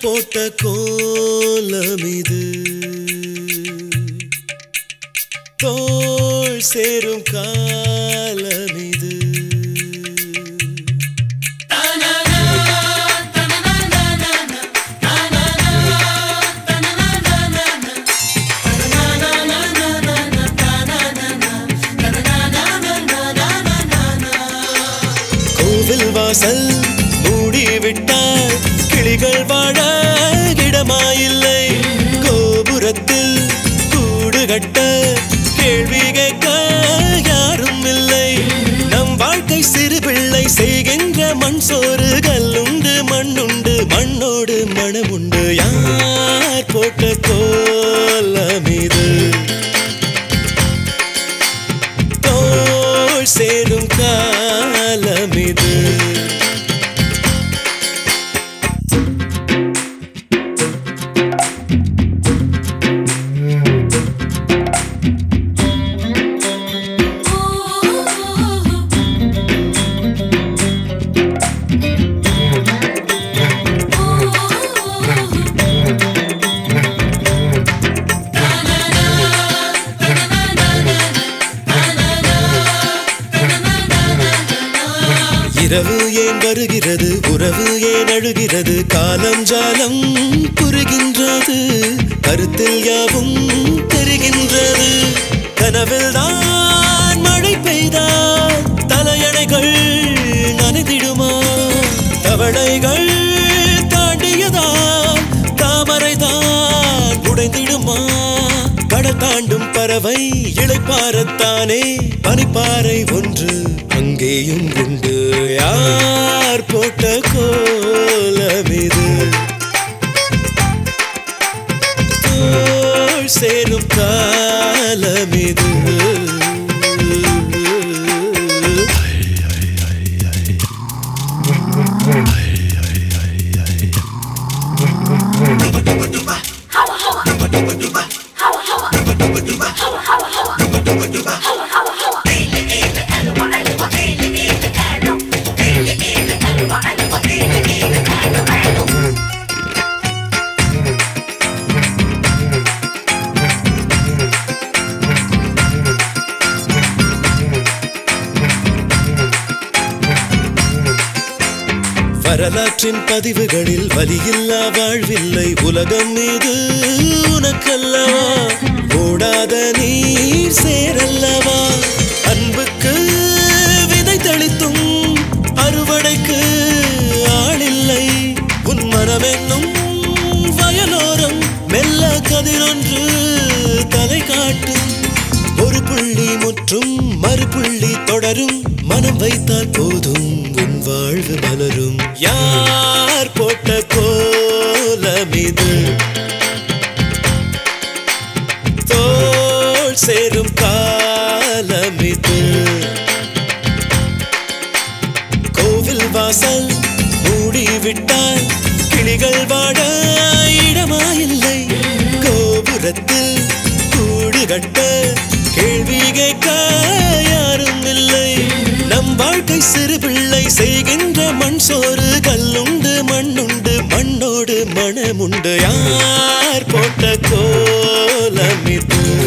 போட்ட கோலம் இது தோள் சேரும் காலம் இது கோவில் வாசல் மூடிவிட்டால் கிளிகள் வாழ இடமாயில்லை கோபுரத்தில் கூடு கட்ட கேள்வி கேட்க யாரும் இல்லை நம் வாழ்க்கை சிறு பிள்ளை செய்கின்ற மண் சோறு கல்லுண்டு மண்ணுண்டு மண்ணோடு மனமுண்டு யார் போட்ட கோலம் இது தோள் சேரும் காலம் இது இரவு ஏன் வருகிறது உறவு ஏன் அழுகிறது காலம் ஜாலம் புரிகின்றது கருத்தில் யாவும் தெரிகின்றது கனவில் தான் மழை பெய்தால் தலையணைகள் நனைந்திடுமா தவளைகள் தாண்டியதால் தாமரை தான் உடைந்திடுமா கடல் தாண்டும் பறவை இளைப்பாரத்தானே பனிப்பாறை ஒன்று அங்கேயும் உண்டு யார் போட்ட கோலம் இது தோள் சேரும் காலம் இது வரலாற்றின் பதிவுகளில் வலியில்லா வாழ்வில்லை உலகம் மீது உனக்கல்லவா ஓடாத நீர் சேரல்லவா அன்புக்கு விதை தெளித்தும் அறுவடைக்கு ஆளில்லை உன் மனமென்னும் வயலோரம் மெல்ல கதிரொன்று தலை காட்டும் ஒரு புள்ளி முற்றும் மறுபுள்ளி தொடரும் மனம் வைத்தால் போதும் உன் வாழ்வு மலரும் யார் போட்ட கோலம் இது தோள் சேரும் காலம் இது கோவில் வாசல் மூடிவிட்டால் கிளிகள் வாட இடமாயில்லை கோபுரத்தில் கூடு கட்ட கேள்வி கேட்க யாரும் இல்லை நம் வாழ்க்கை சிறு பிள்ளை செய்கின்ற மண் சோறு கல்லுண்டு மண்ணுண்டு மண்ணோடு மனமுண்டு யார் போட்ட கோலம் இது